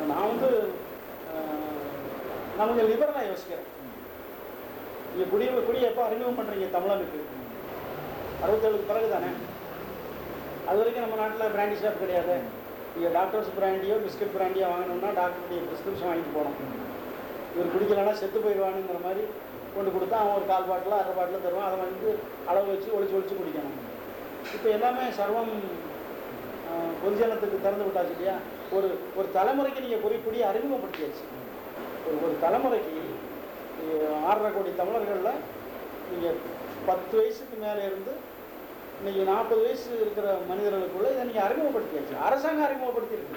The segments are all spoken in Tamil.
நான் வந்து அஹ், நான் கொஞ்சம் லிபரலாக யோசிக்கிறேன் நீங்கள் குடி குடி எப்போ அறிமுகம் பண்ணுறீங்க தமிழனுக்கு அறுபத்தேழுக்கு பிறகு தானே அது வரைக்கும் நம்ம நாட்டில் பிராண்டி ஷாப் கிடையாது நீங்கள் டாக்டர்ஸ் பிராண்டியோ பிஸ்கட் பிராண்டியோ வாங்கணும்னா டாக்டருடைய ப்ரிஸ்கிரிப்ஷன் வாங்கிட்டு போகணும் இவர் குடிக்கலன்னா செத்து போயிடுவானுங்கிற மாதிரி கொண்டு கொடுத்தா அவன் ஒரு கால் பாட்டில் அரை பாட்டில் தருவான் அதை வந்து அளவு வச்சு ஒளிச்சு ஒளிச்சு குடிக்கணும் இப்போ எல்லாமே சர்வம் ஆஹ், பொதுஜனத்துக்கு திறந்து விட்டாச்சு இல்லையா ஒரு ஒரு தலைமுறைக்கு நீங்கள் குறி குடியை அறிமுகப்படுத்தியாச்சு ஒரு ஒரு தலைமுறைக்கு அஹ், ஆறரை கோடி தமிழர்களில் நீங்கள் பத்து வயசுக்கு மேலே இருந்து இன்னைக்கு நாற்பது வயசு இருக்கிற மனிதர்களுக்குள்ள இதை நீங்கள் அறிமுகப்படுத்தியாச்சு அரசாங்கம் அறிமுகப்படுத்தியிருக்கு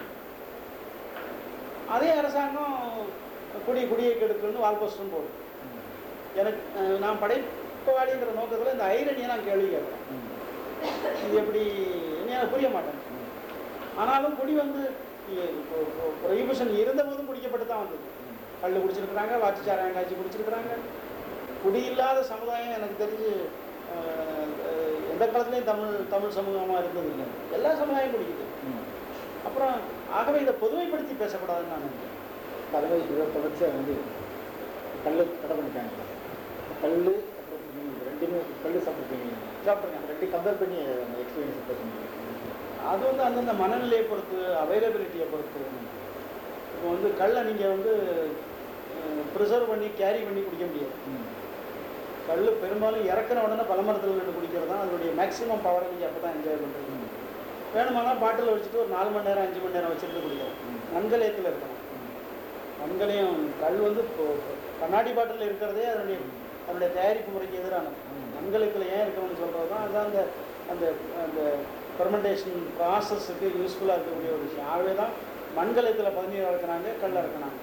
அதே அரசாங்கம் குடி குடியை கெடுக்கணும்னு வால்போஸ்டும் போடும் எனக்கு அஹ், நான் படைப்பாளிங்கிற நோக்கத்தில் இந்த ஐரணியை நான் கேள்வி கேட்குறேன் இது எப்படி என்ன எனக்கு புரிய மாட்டேன் ஆனாலும் குடி வந்து ப்ரொஹிபிஷன் இருந்தபோதும் குடிக்கப்பட்டு தான் வந்தது கல் குடிச்சிருக்கிறாங்க வாட்சிச்சாராயம் காய்ச்சி குடிச்சிருக்கிறாங்க குடி இல்லாத சமுதாயம் எனக்கு தெரிஞ்சு அஹ், அஹ், எந்த காலத்துலேயும் தமிழ் தமிழ் சமூகமாக இருந்தது இல்லை எல்லா சமுதாயம் குடிக்குது அப்புறம் ஆகவே இதை பொதுமைப்படுத்தி பேசக்கூடாதுன்னு நான் நினைக்கிறேன் தலைமை இதை தொடர்ச்சியாக வந்து கல் தடை பண்ணிட்டாங்க கல் அப்புறம் நீங்கள் ரெண்டுமே கல் சாப்பிட்ருக்கீங்க சாப்பிட்ருக்கேன் ரெண்டு கம்பேர் பண்ணி அந்த எக்ஸ்பீரியன்ஸ் பேசுங்க அது வந்து அந்தந்த மனநிலையை பொறுத்து அவைலபிலிட்டியை பொறுத்து இப்போ வந்து கல்லை நீங்கள் வந்து ப்ரிசர்வ் பண்ணி கேரி பண்ணி குடிக்க முடியாது கல் பெரும்பாலும் இறக்குன உடனே பலமரத்தில் நின்று குடிக்கிறது தான் அதனுடைய மேக்ஸிமம் பவரை நீங்கள் அப்போ தான் என்ஜாய் பண்ணுறீங்க வேணுமானா பாட்டில் வச்சுட்டு ஒரு நாலு மணி நேரம் அஞ்சு மணி நேரம் வச்சுட்டு குடிக்கலாம் நன்கலயத்தில் இருக்கணும் நன்கலையும் கல் வந்து இப்போ கண்ணாடி பாட்டில் இருக்கிறதே அதனுடைய அதனுடைய தயாரிப்பு முறைக்கு எதிரானது நன்கலயத்தில் ஏன் இருக்கணும்னு சொல்கிறது தான் அதுதான் அந்த அந்த அந்த ஃபெர்மெண்டேஷன் ப்ராசஸுக்கு யூஸ்ஃபுல்லாக இருக்கக்கூடிய ஒரு விஷயம் ஆகவே தான் மண்கலயத்தில் பதினீர் இறக்குனாங்க கல் இறக்குனாங்க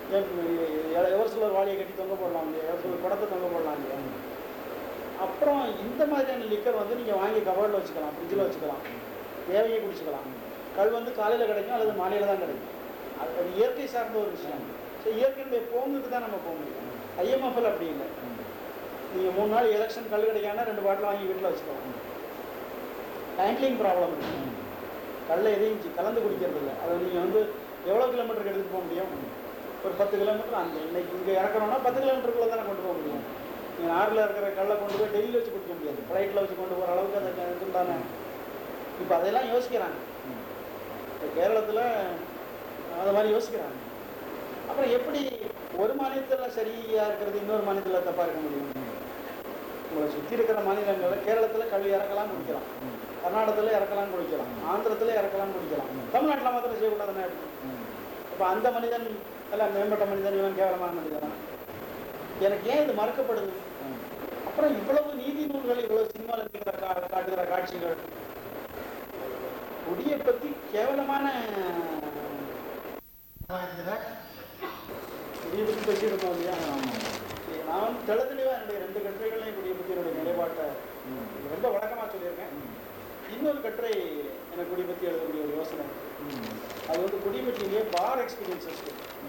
எவர் சிலர் வாளியை கட்டி தொங்க போடலாம் இல்லையா எவர் சிலர் குடத்தை தொங்க போடலாம் இல்லையா அப்புறம் இந்த மாதிரியான லிக்கர் வந்து நீங்கள் வாங்கி கவர்டில் வச்சுக்கலாம் ஃப்ரிட்ஜில் வச்சுக்கலாம் தேவையை குடிச்சுக்கலாம் கல் வந்து காலையில் கிடைக்கும் அல்லது மாலையில் தான் கிடைக்கும் அது அது இயற்கை சார்ந்த ஒரு விஷயம் ஸோ இயற்கையினுடைய போங்குக்கு தான் நம்ம போக முடியும் ஐஎம்எஃப்எல் அப்படி இல்லை நீங்கள் மூணு நாள் எலெக்ஷன் கல் கிடைக்காம ரெண்டு பாட்டில் வாங்கி வீட்டில் வச்சுக்கலாம் ஹேண்ட்லிங் ப்ராப்ளம் இருக்கு கல்லை எதையும் சி- கலந்து குடிக்கிறது இல்லை அதை நீங்கள் வந்து எவ்வளோ கிலோமீட்டருக்கு எடுத்துகிட்டு போக முடியும் ஒரு பத்து கிலோமீட்டர் அந்த இன்னைக்கு இங்கே இறக்கணும்னா பத்து கிலோமீட்டருக்குள்ளே தானே கொண்டு போக முடியும் நீங்கள் ஆறில் இருக்கிற கல்லை கொண்டு போய் டெல்லியில் வச்சு குடிக்க முடியாது ஃப்ளைட்டில் வச்சு கொண்டு போகிற அளவுக்கு அதை இதுண்டான இப்போ அதையெல்லாம் யோசிக்கிறாங்க இப்போ கேரளத்தில் அது மாதிரி யோசிக்கிறாங்க அப்புறம் எப்படி ஒரு மாநிலத்தில் சரியாக இருக்கிறது இன்னொரு மாநிலத்தில் தப்பாக இருக்க முடியும் உங்களை சுற்றி இருக்கிற மாநிலங்களில் கேரளத்தில் கல்வி இறக்கலாம் குடிக்கலாம் கர்நாடகத்தில் இறக்கலாம் குடிக்கலாம் ஆந்திரத்தில் இறக்கலாம் குடிக்கலாம் தமிழ்நாட்டில் மாத்திரம் செய்யக்கூடாதுன்னா எப்படி அப்போ அந்த மனிதன் எல்லாம் மேம்பட்ட மனிதன் இவன் கேவலமான மனிதனா எனக்கு ஏன் இது மறக்கப்படுது அப்புறம் இவ்வளவு நீதி நூல்கள் இவ்வளவு சினிமாவில் இருக்கிற கா காட்டுகிற காட்சிகள் குடியை பற்றி கேவலமான குடியை பற்றி பேசியிருந்தோம் இல்லையா சரி, நான் வந்து தெள தெளிவாக என்னுடைய ரெண்டு கட்டுரைகளையும் குடியை பற்றி என்னுடைய நிலைப்பாட்டை ரொம்ப வழக்கமாக சொல்லியிருக்கேன் இன்னொரு கட்டுரை எனக்கு குடி பற்றி எழுதக்கூடிய ஒரு யோசனை இருக்கு. அது வந்து குடி பற்றியே பார் எக்ஸ்பீரியன்சஸ்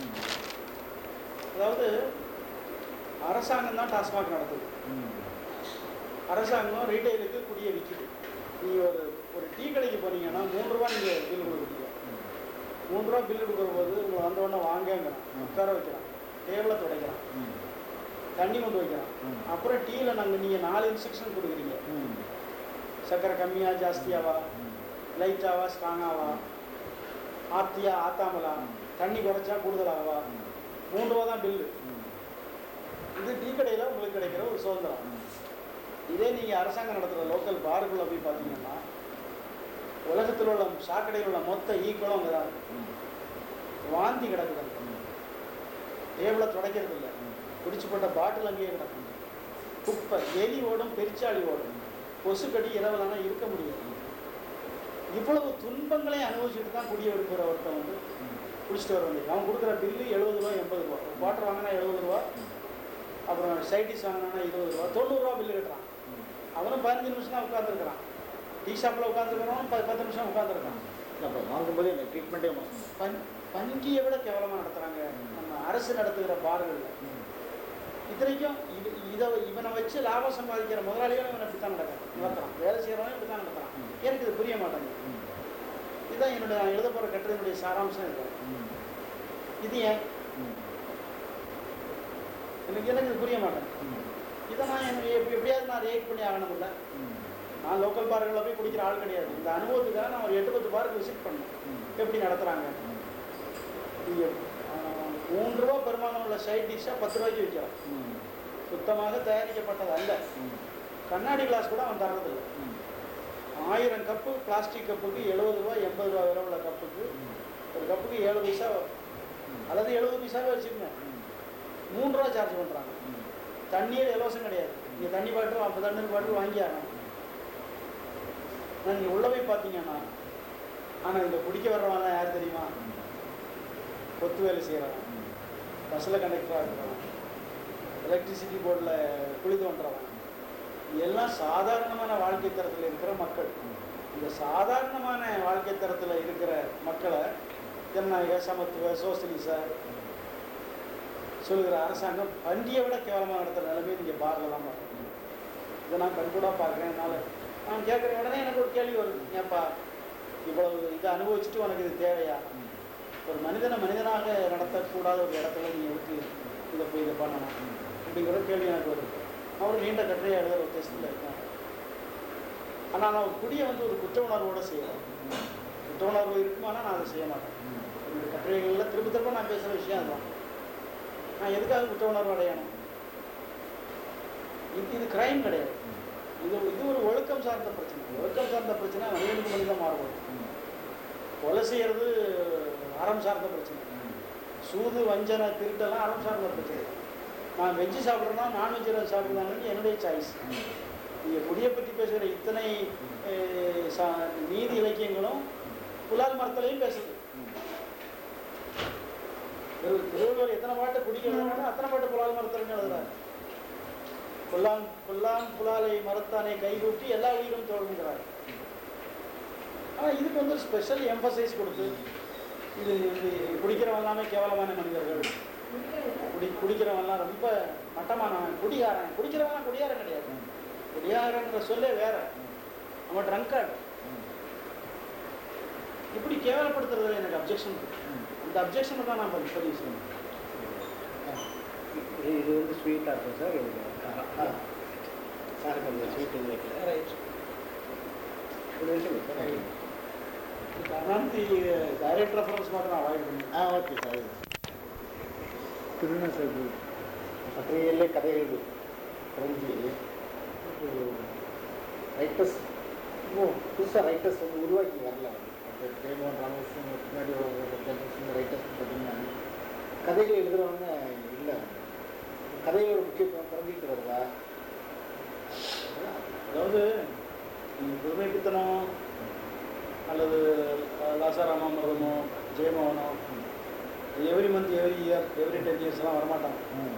அதாவது அரசாங்கம் தான் டாஸ்மாக் நடத்துது அரசாங்கம் ரீட்டைலுக்கு குடியை விற்கிது நீங்கள் ஒரு ஒரு டீ கடைக்கு போனீங்கன்னா மூணு ரூபா நீங்கள் பில் கொடுக்குறீங்க மூணு ரூபா பில் கொடுக்குற போது உங்களை வந்த உடனே வாங்கங்கிறான் உட்கார வைக்கிறான் டேபிளை துடைக்கிறான் தண்ணி கொண்டு வைக்கிறான் அப்புறம் டீயில் நாங்கள் நீங்கள் நாலு இன்ஸ்ட்ரக்ஷன் கொடுக்குறீங்க சர்க்கரை கம்மியாக ஜாஸ்தியாவா லைட்டாவா ஸ்ட்ராங்காவா ஆத்தியா ஆத்தாமலா தண்ணி குறைச்சா கூடுதலாவா மூணு ரூபா தான் பில்லு இது டீ கடையில் உங்களுக்கு கிடைக்கிற ஒரு சுதந்திரம் இதே நீங்கள் அரசாங்கம் நடத்துகிற லோக்கல் பாருக்குள்ளே போய் பார்த்தீங்கன்னா உலகத்தில் உள்ள சாக்கடையில் உள்ள மொத்த ஈக்குவலும் அங்கே தான் இருக்கு. வாந்தி கிடக்குது டேபிளை துடைக்கிறது இல்லை குடிச்சு போட்ட பாட்டில் அங்கேயே கிடக்கும் குப்பை எலி ஓடும் பெருச்சாளி ஓடும் கொசுக்கடி இரவுலானா இருக்க முடியாது இவ்வளவு துன்பங்களை அனுபவிச்சுட்டு தான் குடிய எடுக்கிற ஒருத்தன் வந்து குடிச்சிட்டு வர வேண்டியது அவன் கொடுக்குற பில்லு எழுபது ரூபா எண்பது ரூபா ஒரு வாட்டர் வாங்கினா எழுபது ரூபா அப்புறம் சைடிஸ் வாங்கினா இருபது ரூபா தொண்ணூறுரூவா பில்லு கட்டுறான் அவனும் பதினஞ்சு நிமிஷம் தான் உட்காந்துருக்கிறான் டீ ஷாப்பில் உட்காந்துருக்கிறவன் ப பத்து நிமிஷம் உட்காந்துருக்கான் அப்போ வாங்கும்போதே இந்த ட்ரீட்மெண்ட்டே மோசம் பன் பஞ்சியை விட கேவலமாக நடத்துகிறாங்க நம்ம அரசு நடத்துகிற பார்களில் இத்தனைக்கும் இது இதை இவனை வச்சு லாபம் சம்பாதிக்கிற முதலாளிகளும் இவனை இப்படி தான் நடக்கிறான் நடத்துறான் வேலை செய்கிறவன் இப்படி தான் நடத்துறான் எனக்கு இது புரிய மாட்டேங்குது இதுதான் என்னுடைய நான் எழுத போகிற கட்டுரையினுடைய சாராம்சம் இருக்கு இது ஏன் ம். எனக்கு எனக்கு இது புரிய மாட்டேன் ம். இதை நான் எனக்கு எப்படி எப்படியாவது நான் ரியாக்ட் பண்ணி ஆகணும் இல்லை ம். நான் லோக்கல் பார்க்கில் போய் குடிக்கிற ஆள் கிடையாது இந்த அனுபவத்துக்காக நான் ஒரு எட்டு பத்து பார்க் விசிட் பண்ணேன் ம். எப்படி நடத்துகிறாங்க இங்கே மூன்று ரூபா பெருமானம் உள்ள சைட் டிஷ்ஷாக பத்து ரூபாய்க்கு விற்கிறான் ம். சுத்தமாக தயாரிக்கப்பட்டது அல்ல ம். கண்ணாடி கிளாஸ் கூட அவன் தர்றதில்லை ம். ஆயிரம் கப்பு பிளாஸ்டிக் கப்புக்கு எழுபது ரூபா எண்பது ரூபா விலை உள்ள கப்புக்கு ஒரு கப்புக்கு ஏழு பைசா அல்லது எழுபது பைசாவே வச்சுக்கோங்க மூணு ரூபா சார்ஜ் பண்ணுறாங்க தண்ணீர் இலவசம் கிடையாது நீங்கள் தண்ணி பாட்டில் ஐம்பது தண்ணீர் பாட்டில் வாங்கி ஆகணும் ஆனால் நீங்கள் உள்ள போய் பார்த்தீங்கன்னா ஆனால் இங்கே குடிக்க வர்றவங்க யார் தெரியுமா கொத்து வேலை செய்கிறவன் பஸ்ஸில் கண்டக்டராக இருக்கிறவன் எலக்ட்ரிசிட்டி போர்டில் குழி தோன்றவன் எல்லாம் சாதாரணமான வாழ்க்கை தரத்தில் இருக்கிற மக்கள் இந்த சாதாரணமான வாழ்க்கை தரத்தில் இருக்கிற மக்களை ஜனநாயக சமத்துவ சோசியலிச சொல்லுகிற அரசாங்கம் வண்டியை விட கேவலமாக நடத்துகிற நிலைமை நீங்கள் பார்க்கலாம் இதை நான் கண்கூடாக பார்க்குறேன் என்னால் நான் கேட்குற உடனே எனக்கு ஒரு கேள்வி வருது ஏப்பா இவ்வளவு இதை அனுபவிச்சுட்டு உனக்கு இது தேவையா ஒரு மனிதனை மனிதனாக நடத்தக்கூடாத ஒரு இடத்துல நீ எதுக்கு இதை போய் இதை பண்ணணும் அப்படிங்கிற கேள்வி எனக்கு வருது அவர் நீண்ட கட்டுரையை எழுதுற ஒரு டெஸ்ட்டில் இருக்கேன் ஆனால் நான் ஒரு குடியை வந்து ஒரு குற்ற உணர்வோடு செய்யலாம் குற்ற உணர்வு இருக்குமானா நான் அதை செய்ய மாட்டேன் என்னுடைய கட்டுரைகளில் திரும்ப திரும்ப நான் பேசுகிற விஷயம் அதுதான் நான் எதுக்காக குற்ற உணர்வு அடையணும் இது இது கிரைம் கிடையாது இது இது ஒரு ஒழுக்கம் சார்ந்த பிரச்சனை ஒழுக்கம் சார்ந்த பிரச்சனை மனிதனுக்கு மனிதன் மாறுபடும் கொலை செய்யறது அறம் சார்ந்த பிரச்சனை சூது வஞ்சனை திருட்டெல்லாம் அறம் சார்ந்த பிரச்சனை நான் வெஜ்ஜு சாப்பிட்றேன்னா நான்வெஜ் சாப்பிட்றதான்னு என்னுடைய சாய்ஸ் நீங்கள் குடியை பற்றி பேசுகிற இத்தனை அஹ், சா- நீதி இலக்கியங்களும் புலால் மரத்துலையும் பேசுது திரு- திருவள்ளுவர் எத்தனை பாட்டு குடி எழுதுறாரோ அத்தனை பாட்டு புலால் மரத்துலையும் எழுதுறாரு புல்லான் புல்லான் புலாலை மரத்தானை கைகூட்டி எல்லா உயிரும் தோல்ங்கிறார் ஆனால் இதுக்கு வந்து ஸ்பெஷல் எம்பசைஸ் கொடுத்து இது இது குடிக்கிறவன் எல்லாமே கேவலமான மனிதர்கள் குடி குடிக்கிறவன்லாம் ரொம்ப மட்டமானவன் குடிகாரன் குடிக்கிறவன் குடியாரன் கிடையாது குடியாரங்கிற சொல்லே வேற அவன் ட்ரங்கர்ட் இப்படி கேவலப்படுத்துறதுல எனக்கு அப்ஜெக்ஷன் அந்த அப்ஜெக்ஷனை தான் நான் பதிவு பதிவு செய்யணும் இது இது வந்து ஸ்வீட்டாக இருக்கும் சார் இது காரம். சார் கொஞ்சம் ஸ்வீட் இது வைக்கல ரைட் ஒரு நிமிஷம் சார் கருணாநிதி டைரக்ட் ரெஃபரன்ஸ் மட்டும் நான் அவாய்ட் பண்ணுவேன் ஆ ஓகே சார் திருநா சார் பத்திரிகையிலே கதைகள் தெரிஞ்சு ரைட்டர்ஸ் இன்னும் புதுசாக ரைட்டர்ஸ் வந்து உருவாக்கி வரல அந்த ஜெயமோகன் ராமகிருஷ்ணன் முன்னாடி ஜென்ரேஷன் ரைட்டர்ஸ் பார்த்தீங்கன்னா கதைகள் எழுதுறவங்க இல்லை கதைகளோட முக்கியத்துவம் குறைஞ்சிட்டு வருதா அதாவது நீங்க புதுமைப்பித்தனம் அல்லது அஹ், லாசாராம மருதமோ ஜெயமோகனோ every month every year every ten years எல்லாம் வரமாட்டாங்க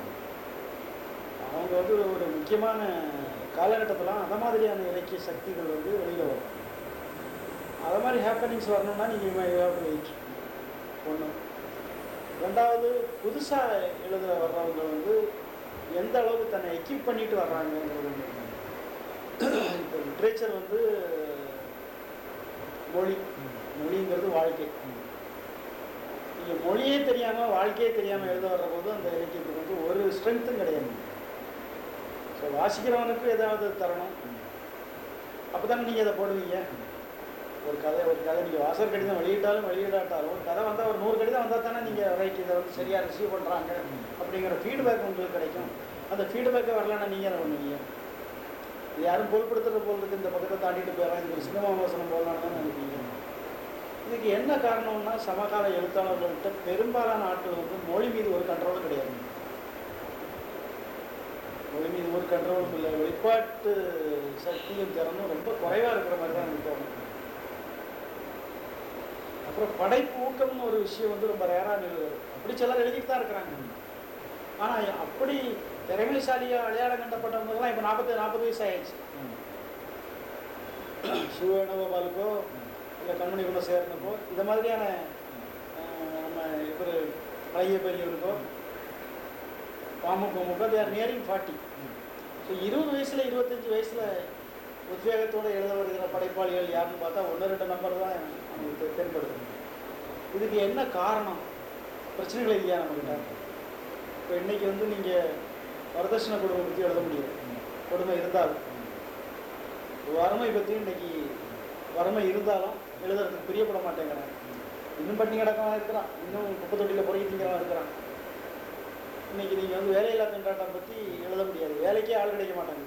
அவங்க வந்து ஒரு முக்கியமான காலகட்டத்தில் அந்த மாதிரியான இலக்கிய சக்திகள் வந்து வெளியில் வரும் அது மாதிரி ஹேப்பனிங்ஸ் வரணும்னா நீங்கள் வெயிட் ஒன்று ரெண்டாவது புதுசாக எழுத வர்றவங்க வந்து எந்த அளவுக்கு தன்னை எக்யூப் பண்ணிட்டு வர்றாங்கங்கிறது ஒண்ணு. இப்போ லிட்ரேச்சர் வந்து மொழி மொழிங்கிறது வாழ்க்கை நீங்கள் மொழியே தெரியாமல் வாழ்க்கையே தெரியாமல் எழுத வர்ற போது அந்த இலக்கியத்துக்கு வந்து ஒரு ஸ்ட்ரென்த்தும் கிடையாது ஸோ வாசிக்கிறவனுக்கு ஏதாவது தரணும் அப்போ தானே நீங்கள் அதை போடுவீங்க ஒரு கதை ஒரு கதை நீங்கள் வாசல் கடிதம் வெளியிட்டாலும் வெளியிடாட்டாலும் ஒரு கதை வந்தால் ஒரு நூறு கடிதம் வந்தால் தானே நீங்கள் ரைட் இதை வந்து சரியாக ரிசீவ் பண்ணுறாங்க அப்படிங்கிற ஃபீட்பேக் உங்களுக்கு கிடைக்கும் அந்த ஃபீட்பேக்கை வரலன்னா நீங்கள் என்ன பண்ணுவீங்க இது யாரும் பொருட்படுத்துகிற போல் இருக்கு இந்த பக்கத்தை தாண்டிட்டு போயிடலாம் இது ஒரு சினிமா விமர்சனம் போடலான்னு தான் நினைப்பீங்க இதுக்கு என்ன காரணம்னா சமகால எழுத்தாளர்கள்ட்ட பெரும்பாலான ஆட்கள் வந்து மொழி மீது ஒரு கண்ட்ரோலும் கிடையாது மொழி மீது ஒரு கண்ட்ரோலும் இல்லை வெளிப்பாட்டு சக்தியும் திறனும் ரொம்ப குறைவாக இருக்கிற மாதிரி தான் எனக்கு தோணும் அப்புறம் படைப்பு ஊக்கம்னு ஒரு விஷயம் வந்து ரொம்ப ரேராக நிலவுது அப்படி சிலர் எழுதிட்டு தான் இருக்கிறாங்க ஆனால் அப்படி திறமைசாலியாக அடையாளம் கண்டப்பட்டவங்கலாம் இப்போ நாற்பத்தி நாற்பது வயசு ஆயிடுச்சு சிவ வேணுகோபாலுக்கோ இல்லை கண்மணி குணசேகரனுக்கோ இந்த மாதிரியான அஹ், நம்ம இவர் பழைய பெரியவருக்கோ பாமகமுக they are nearing forty so இருபது வயசில் இருபத்தஞ்சி வயசில் உத்வேகத்தோடு எழுத வருகிற படைப்பாளிகள் யாருன்னு பார்த்தா ஒன்று ரெண்டு நம்பர் தான் நமக்கு தெ- தென்படுது இதுக்கு என்ன காரணம் பிரச்சனைகள் இல்லையா நம்மக்கிட்ட இப்போ இன்னைக்கு வந்து நீங்கள் வரதட்சணை கொடுமை பற்றி எழுத முடியாது கொடுமை இருந்தாலும் வறுமை பற்றி இன்னைக்கு வறுமை இருந்தாலும் எழுதுறதுக்கு பிரியப்பட மாட்டேங்கிறாங்க இன்னும் பட்டினி கிடக்கவன் இருக்கிறான் இன்னும் குப்பை தொட்டியில் பொறுக்கி திங்கிறவன் இருக்கிறான் இன்னைக்கு நீங்கள் வந்து வேலையில்லா திண்டாட்டம் பற்றி எழுத முடியாது வேலைக்கே ஆள் கிடைக்க மாட்டாங்க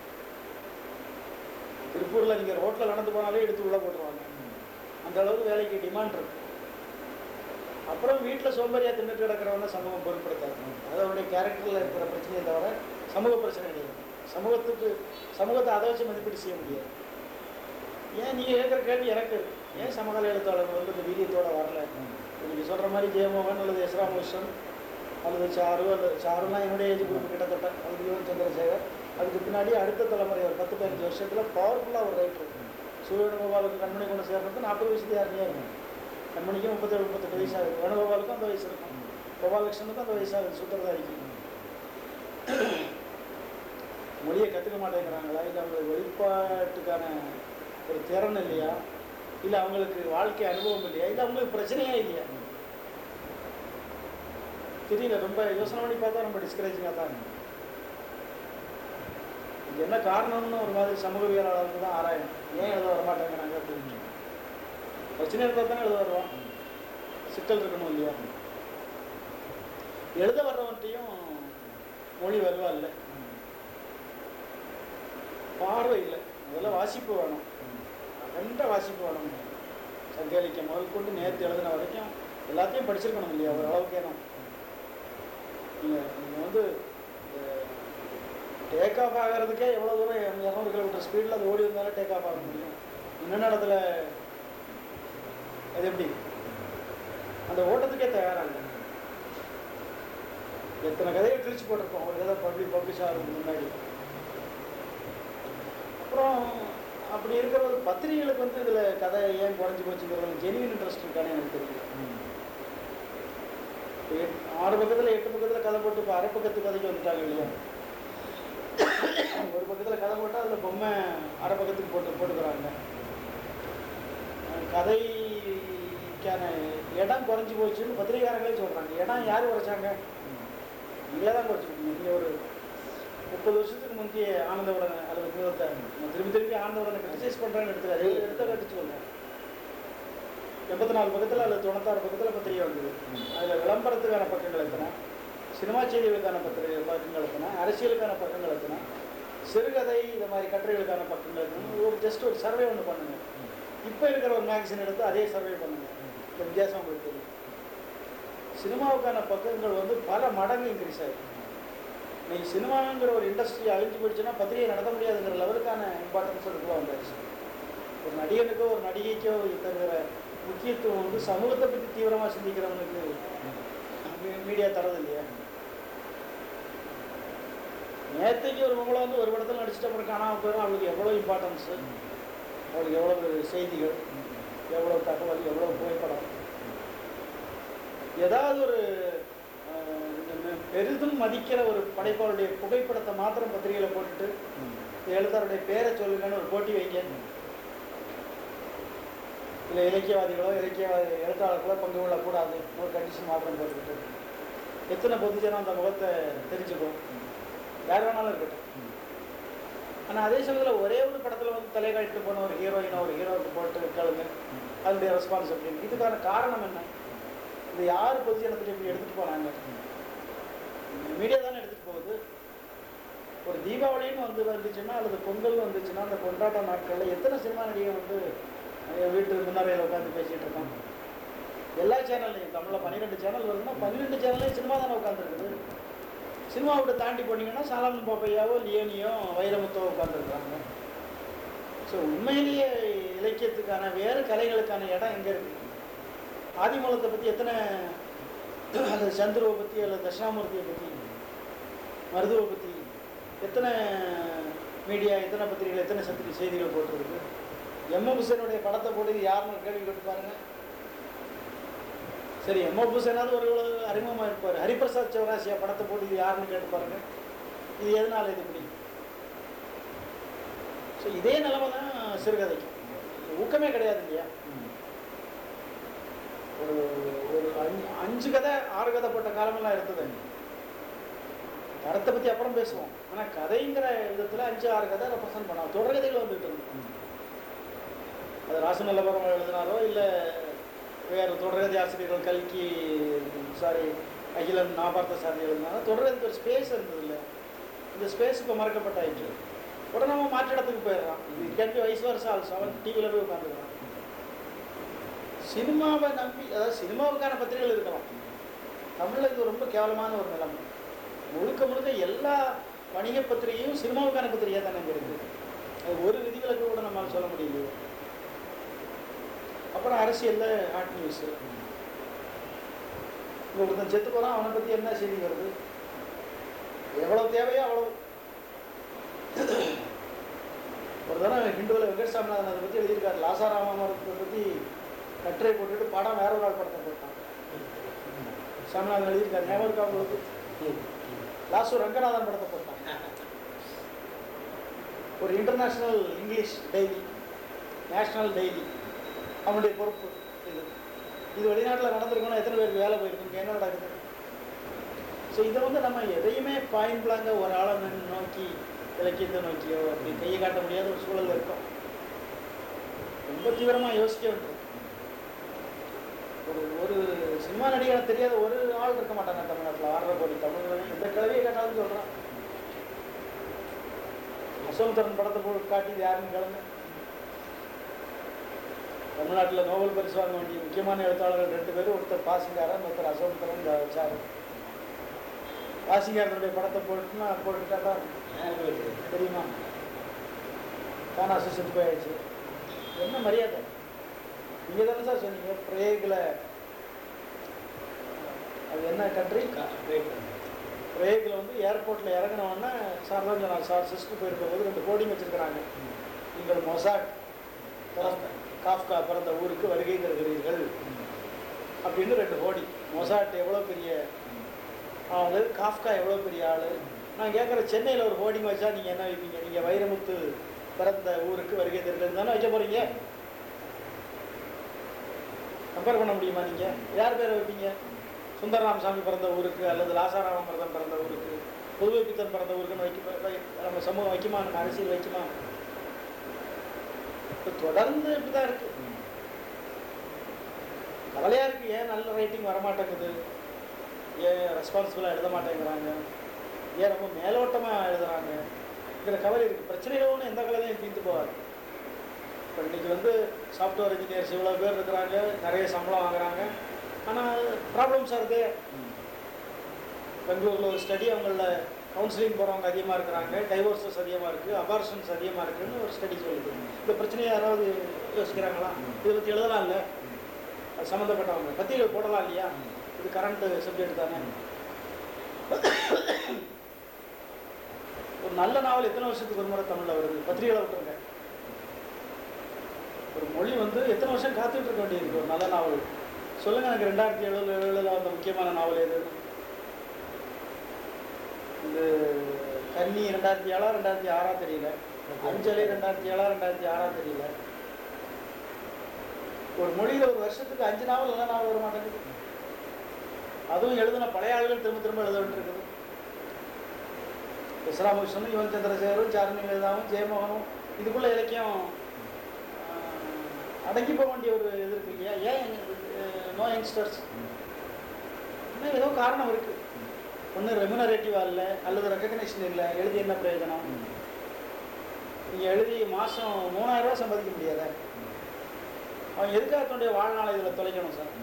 திருப்பூரில் நீங்கள் ரோட்டில் நடந்து போனாலே எடுத்து உள்ளே போட்டுருவாங்க அந்த அளவுக்கு வேலைக்கு டிமாண்ட் இருக்கு அப்புறம் வீட்டில் சோம்பேறியா தின்னுட்டு கிடக்கிறவன சமூகம் பொருட்படுத்தாது அது அவருடைய கேரக்டரில் இருக்கிற பிரச்சனையை தவிர சமூக பிரச்சனை கிடையாது சமூகத்துக்கு சமூகத்தை அதை வச்சு மதிப்பீடு செய்ய முடியாது ஏன் நீங்கள் கேட்குற கேள்வி எனக்கு இருக்கு. ஏன் சமகால எழுத்தாளர்கள் வந்து இந்த வீரியத்தோட வரல நீங்கள் சொல்கிற மாதிரி ஜெயமோகன் அல்லது எஸ் ராமகிருஷ்ணன் அல்லது சாரு அல்லது சாருலாம் என்னுடைய ஏஜ் குரூப் கிட்டத்தட்ட அல்லது யுவன் சந்திரசேகர் அதுக்கு பின்னாடி அடுத்த தலைமுறை ஒரு பத்து பதினஞ்சு வருஷத்தில் பவர்ஃபுல்லாக ஒரு ரைட்டர் சூரியனுகோபாலுக்கு கண்மணி கொண்டு சேர்றது நாற்பது வயசுல யாருமே இருக்கும் கண்மணிக்கு முப்பத்தேழு முப்பத்தெட்டு வயசு ஆகுது வேணுகோபாலுக்கும் அந்த வயசு இருக்கும் கோபாலகிருஷ்ணனுக்கும் அந்த வயசு ஆகுது சூத்திரதாரிக்கு மொழியை கற்றுக்க மாட்டேங்கிறாங்களா இல்லை அவங்களுக்கு வெளிப்பாட்டுக்கான ஒரு திறன் இல்லையா இல்லை அவங்களுக்கு வாழ்க்கை அனுபவம் இல்லையா இல்லை அவங்களுக்கு பிரச்சனையே இல்லையா தெரியல ரொம்ப யோசனை பண்ணி பார்த்தா ரொம்ப டிஸ்கரேஜிங்காக தான் இருக்கு. இது என்ன காரணம்னு ஒரு மாதிரி சமூகவியலாளருக்கு தான் ஆராயணும் ஏன் எழுத வர மாட்டேங்கிறாங்க அப்படின்னு பிரச்சனை இருந்தால் தானே எழுத வருவான் சிக்கல் இருக்கணும் இல்லையா எழுத வர்றவன்ட்டையும் மொழி வருவா இல்லை பார்வை இல்லை முதல்ல வாசிப்பு வேணும் அகண்ட வாசிப்பு வேணும் சங்க இலக்கியம் முதல் கொண்டு நேற்று எழுதின வரைக்கும் எல்லாத்தையும் படிச்சிருக்கணும் இல்லையா ஒரு அளவுக்கு ஏனும் நீங்கள் நீங்கள் வந்து டேக் ஆஃப் ஆகிறதுக்கே எவ்வளோ தூரம் இரநூறு கிலோமீட்டர் ஸ்பீடில் அது ஓடி வந்தாலும் டேக் ஆஃப் ஆக முடியும் இன்னொன்று இடத்துல அது எப்படி அந்த ஓட்டத்துக்கே தயாராக இல்லை எத்தனை கதையை கிழிச்சு போட்டிருக்கோம் ஒரு கதை பப்ளிக் பப்ளிஷ் ஆகிறதுக்கு முன்னாடி அப்புறம் அப்படி இருக்கிற பத்திரிகைகளுக்கு வந்து இதில் கதை ஏன் குறைஞ்சி போச்சுங்கிறது ஜெனிவின் இன்ட்ரெஸ்ட் இருக்கானே எனக்கு தெரியல இப்ப எட்- ஆறு பக்கத்தில் எட்டு பக்கத்தில் கதை போட்டு இப்போ அரை பக்கத்து கதைக்கு வந்துட்டாங்க இல்லையா ஒரு பக்கத்தில் கதை போட்டால் அதில் பொம்மை அரை பக்கத்துக்கு போட்டு போட்டுக்கிறாங்க அஹ் கதைக்கான இடம் குறைஞ்சி போச்சுன்னு பத்திரிகையாளர்களே சொல்கிறாங்க இடம் யார் குறைச்சாங்க நீங்களே தான் குறைச்சிருக்கீங்க நீங்கள் ஒரு முப்பது வருஷத்துக்கு முந்தைய ஆனந்தவுடன் அல்லது பூதத்தை நான் திரும்பி திரும்பி ஆனந்தவுடனை கிரிட்டிசைஸ் பண்ணுறேன்னு எடுத்துக்காது எடுத்த கட்டிச்சுக்கோங்க எண்பத்தி நாலு பக்கத்தில் அல்லது தொண்ணூத்தாறு பக்கத்தில் பத்திரிகை வந்தது அதில் விளம்பரத்துக்கான பக்கங்கள் எத்தனை சினிமா செய்திகளுக்கான பத்திரிகை பக்கங்கள் எத்தனை அரசியலுக்கான பக்கங்கள் எத்தனை சிறுகதை இந்த மாதிரி கட்டுரைகளுக்கான பக்கங்கள் எத்தனை ஒரு ஜஸ்ட் ஒரு சர்வே ஒன்று பண்ணுங்க இப்போ இருக்கிற ஒரு மேகசின் எடுத்து அதே சர்வே பண்ணுங்க இந்த வித்தியாசம் உங்களுக்கு தெரியும் சினிமாவுக்கான பக்கங்கள் வந்து பல மடங்கு இன்க்ரீஸ் ஆயிருக்கு இன்னைக்கு சினிமாங்கிற ஒரு இண்டஸ்ட்ரி அழிஞ்சு போயிடுச்சுன்னா பத்திரிகை நடத்த முடியாதுங்கிற லெவலுக்கான இம்பார்ட்டன்ஸ் அதுக்குள்ள வந்தாச்சு ஒரு நடிகனுக்கோ ஒரு நடிகைக்கோ தருகிற முக்கியத்துவம் வந்து சமூகத்தை பற்றி தீவிரமாக சிந்திக்கிறவனுக்கு மீ- மீடியா தரது இல்லையா நேற்றுக்கு ஒரு பொம்பளை வந்து ஒரு படத்தில் நடிச்சிட்ட அப்புறம் காணாமல் போயிடும் அவளுக்கு எவ்வளோ இம்பார்ட்டன்ஸு அவளுக்கு எவ்வளோ செய்திகள் எவ்வளோ தகவல் எவ்வளோ புகைப்படம் ஏதாவது ஒரு அஹ், இந்த பெரிதும் மதிக்கிற ஒரு படைப்பாளருடைய புகைப்படத்தை மாத்திரம் பத்திரிகையில் போட்டுட்டு இந்த எழுத்தாளருடைய பேரை சொல்லுங்கன்னு ஒரு போட்டி வைங்க இல்லை இலக்கியவாதிகளோ இலக்கியவாதி எழுத்தாளர்களோ பங்கு கொள்ளக்கூடாது ஒரு கண்டிஷன் மாத்திரம் போட்டுக்கிட்டு எத்தனை பொதுஜனம் அந்த முகத்தை தெரிஞ்சுக்கும் யார் வேணாலும் இருக்கட்டும் ஆனால் அதே சமயத்தில் ஒரே ஒரு படத்தில் வந்து தலை காட்டிட்டு போன ஒரு ஹீரோயினை ஒரு ஹீரோவுக்கு போட்டு கேளுங்க அதனுடைய ரெஸ்பான்ஸ் அப்படின்னு இதுக்கான காரணம் என்ன இது யார் பொதுஜனத்துக்கு இப்படி எடுத்துகிட்டு போனாங்க மீடியா தானே எடுத்துகிட்டு போகுது ஒரு தீபாவளின்னு வந்து வந்துச்சுன்னா அல்லது பொங்கல் வந்துச்சுன்னா அந்த கொண்டாட்ட நாட்களில் எத்தனை சினிமா நடிகர் வந்து அஹ், வீட்டு முன்னறையில் உட்காந்து பேசிகிட்டு இருக்காங்க எல்லா சேனல்லையும் தமிழில் பன்னிரெண்டு சேனல் வருதுன்னா பன்னிரெண்டு சேனல்லையும் சினிமா தானே உட்காந்துருக்குது சினிமா விட்டு தாண்டி போனீங்கன்னா சாலமன் பாப்பையாவோ லியோனியோ வைரமுத்தோ உட்காந்துருக்குறாங்க ஸோ உண்மையிலேயே இலக்கியத்துக்கான வேறு கலைகளுக்கான இடம் எங்கே இருக்குது ஆதிமூலத்தை பற்றி எத்தனை அல்லது சந்துருவை பற்றி அல்லது தட்சிணாமூர்த்தியை பற்றி மருதுவை பற்றி எத்தனை மீடியா எத்தனை பத்திரிகைகள் எத்தனை சத்திரி செய்திகள் போட்டிருக்கு எம் ஹுசேனுடைய படத்தை போட்டு இது யாருன்னு கேள்வி கேட்டு பாருங்க சரி எம் ஹுசேனாவது ஒரு அறிமுகமாக இருப்பார் ஹரிபிரசாத் சௌராசியா படத்தை போட்டு இது யாருன்னு கேட்டு பாருங்க இது எதனால இது இப்படி ஸோ இதே நிலைமை தான் சிறுகதைக்கு ஊக்கமே கிடையாது இல்லையா ஒரு ஒரு அஞ்சு அஞ்சு கதை ஆறு கதை போட்ட காலமெல்லாம் இருந்தது தரத்தை பற்றி அப்புறம் பேசுவோம் ஆனால் கதைங்கிற விதத்தில் அஞ்சு ஆறு கதை ரெப்ரசன்ட் பண்ணலாம் தொடர் கதைகள் வந்துட்டு இருக்கு அது ராசநல்லபுரம் எழுதினாரோ இல்லை வேறு தொடர்கதை ஆசிரியர்கள் கல்கி சாரி அகிலன் நாபார்த்த சாரி எழுதினாரோ தொடர்கதைக்கு ஒரு ஸ்பேஸ் இருந்தது இல்லை இந்த ஸ்பேஸ் இப்போ மறக்கப்பட்டாயிடுச்சு உடனே அவன் மாற்று இடத்துக்கு போயிடுறான் இது கேட்டு வயசு வருஷம் ஆல்சோ அவன் டிவியில் போய் உட்காந்துக்கிறான் சினிமாவை நம்பி அதாவது சினிமாவுக்கான பத்திரிகைகள் இருக்கலாம் தமிழில் இது ரொம்ப கேவலமான ஒரு நிலைமை முழுக்க முழுக்க எல்லா வணிக பத்திரிகையும் சினிமாவுக்கான பத்திரிகை தானே இங்கே இருக்குது அது ஒரு விதிவிலக்கு கூட நம்மளால் சொல்ல முடியல அப்புறம் அரசியலில் ஹாட் நியூஸு இங்கே ஒருத்தன் செத்து போகிறான் அவனை பற்றி என்ன செய்தி வருது எவ்வளோ தேவையோ அவ்வளோ ஒரு தடவை ஹிந்துவில் வெங்கட் சாமிநாதன் அதை பற்றி எழுதியிருக்காரு லாசாராமத்தை பற்றி கட்டுரை போட்டுட்டு படம் வேற ஒரு ஆள் படத்தை போட்டான் சாமிநாதன் எழுதியிருக்காரு ஞாபகம் இருக்கா உங்களுக்கு லாசு ரங்கநாதன் படத்தை போட்டான் ஒரு international English daily national daily அவனுடைய பொறுப்பு இது இது வெளிநாட்டில் நடந்திருக்கணும் எத்தனை பேருக்கு வேலை போயிருக்குங்க என்ன நடக்குது ஸோ இதை வந்து நம்ம எதையுமே பாயிண்ட் பிளாங்க ஒரு ஆளை நின்னு நோக்கி இலக்கியத்தை நோக்கியோ அப்படி கையை காட்ட முடியாத ஒரு சூழல் இருக்கும் ரொம்ப தீவிரமாக யோசிக்க வேண்டும் ஒரு ஒரு சினிமா நடிகரை தெரியாத ஒரு ஆள் இருக்க மாட்டாங்க தமிழ்நாட்டில் ஆறரை கோடி தமிழ் எந்த கிழவியை கேட்டாலும் சொல்கிறான் அசோகத்தரன் படத்தை போட்டு காட்டி இது யாருன்னு கிளம்பு தமிழ்நாட்டில் நோபல் பரிசு வாங்க வேண்டிய முக்கியமான எழுத்தாளர்கள் ரெண்டு பேரும் ஒருத்தர் பாசிங்காரன் ஒருத்தர் அசோகத்தரன் வச்சார் பாசிங்காரனுடைய படத்தை போட்டுன்னா போட்டுட்டா தான் தெரியுமா தானா அசிஸ்டன்ட் போயாச்சு என்ன மரியாதை நீங்கள் தானே சார் சொன்னீங்க பிரேகில் அது என்ன கண்ட்ரி பிரேகில் வந்து ஏர்போர்ட்டில் இறங்கினோடனே சார் தான் சொன்னார் சார் சிஸ்டர் போயிருக்கும் போது ரெண்டு கோடிங் வச்சுருக்கிறாங்க நீங்கள் மொசாட் பிறந்த காஃப்கா பிறந்த ஊருக்கு வருகை தருகிறீர்கள் அப்படின்னு ரெண்டு கோடி மொசாட் எவ்வளோ பெரிய ஆள் காஃப்கா எவ்வளோ பெரிய ஆள் நான் கேட்குற சென்னையில் ஒரு ஹோர்டிங் வச்சா நீங்கள் என்ன வைப்பீங்க நீங்கள் வைரமுத்து பிறந்த ஊருக்கு வருகை தருகிறது தானே வைக்க போகிறீங்க கம்பேர் பண்ண முடியுமா நீங்கள் யார் பேரை வைப்பீங்க சுந்தரராமசாமி பிறந்த ஊருக்கு அல்லது லாசாராமபிரதம் பிறந்த ஊருக்கு புதுவை பித்தன் பிறந்த ஊருக்குன்னு வைக்க வை- நம்ம சமூகம் வைக்குமா நம்ம அரசியல் வைக்குமா இப்ப தொடர்ந்து இப்படி தான் இருக்கு கவலையாக இருக்குது ஏன் நல்ல ரைட்டிங் வரமாட்டேங்குது ஏன் ரெஸ்பான்சிபிளாக எழுத மாட்டேங்கிறாங்க ஏன் ரொம்ப மேலோட்டமாக எழுதுறாங்க இருக்கிற கவலை இருக்குது பிரச்சனைகள் ஒன்றும் எந்த கவலையும் தீர்த்து போகாது இப்போ இன்றைக்கி வந்து சாஃப்ட்வேர் இன்ஜினியர்ஸ் இவ்வளோ பேர் இருக்கிறாங்க நிறைய சம்பளம் வாங்குறாங்க ஆனால் ப்ராப்ளம்ஸ் இருக்குது பெங்களூரில் ஒரு ஸ்டடி அவங்கள கவுன்சிலிங் போகிறவங்க அதிகமாக இருக்கிறாங்க டைவோர்ஸஸ் அதிகமாக இருக்குது அபார்ஷன்ஸ் அதிகமாக இருக்குன்னு ஒரு ஸ்டடி சொல்லுது இந்த பிரச்சனையை யாராவது யோசிக்கிறாங்களா இதை பற்றி எழுதலாம் இல்லை அது சம்மந்தப்பட்டவங்க பத்திரிகை போடலாம் இல்லையா இது கரண்ட் சப்ஜெக்ட் தானே ஒரு நல்ல நாவல் எத்தனை வருஷத்துக்கு ஒரு முறை தமிழில் வருது பத்திரிகையில் விட்டுருங்க ஒரு மொழி வந்து எத்தனை வருஷம் காத்துட்டு இருக்க வேண்டியிருக்கு ஒரு நல்ல நாவல் சொல்லுங்க எனக்கு ரெண்டாயிரத்தி ஏழுல ஏழுல வந்த முக்கியமான நாவல் எது இந்த கன்னி ரெண்டாயிரத்தி ஏழா ரெண்டாயிரத்தி ஆறா தெரியல அஞ்சலி ரெண்டாயிரத்தி ஏழா ரெண்டாயிரத்தி ஆறா தெரியல ஒரு மொழியில ஒரு வருஷத்துக்கு அஞ்சு நாவல் நல்ல நாவல் வர மாட்டேங்குது அதுவும் எழுதின பழைய ஆளுகள் திரும்ப திரும்ப எழுத வேண்டியிருக்குது எஸ் ராமகிருஷ்ணனும் யுவன் சந்திரசேகரும் சாரணி வேதாவும் ஜெயமோகனும் இதுக்குள்ள இலக்கியம் ஆஹ், அடங்கி போக வேண்டிய ஒரு இது இருக்கு இல்லையா ஏன் நோ யங்ஸ்டர்ஸ் இன்னும் ஏதோ காரணம் இருக்கு ஒன்று ரெமுனரேட்டிவாக இல்லை அல்லது ரெக்கக்னேஷன் இல்லை எழுதி என்ன பிரயோஜனம் நீங்கள் எழுதி மாதம் மூணாயிரம் ரூபாய் சம்பாதிக்க முடியாத அவன் எதுக்காக தன்னுடைய வாழ்நாளை இதில் தொலைக்கணும் சார்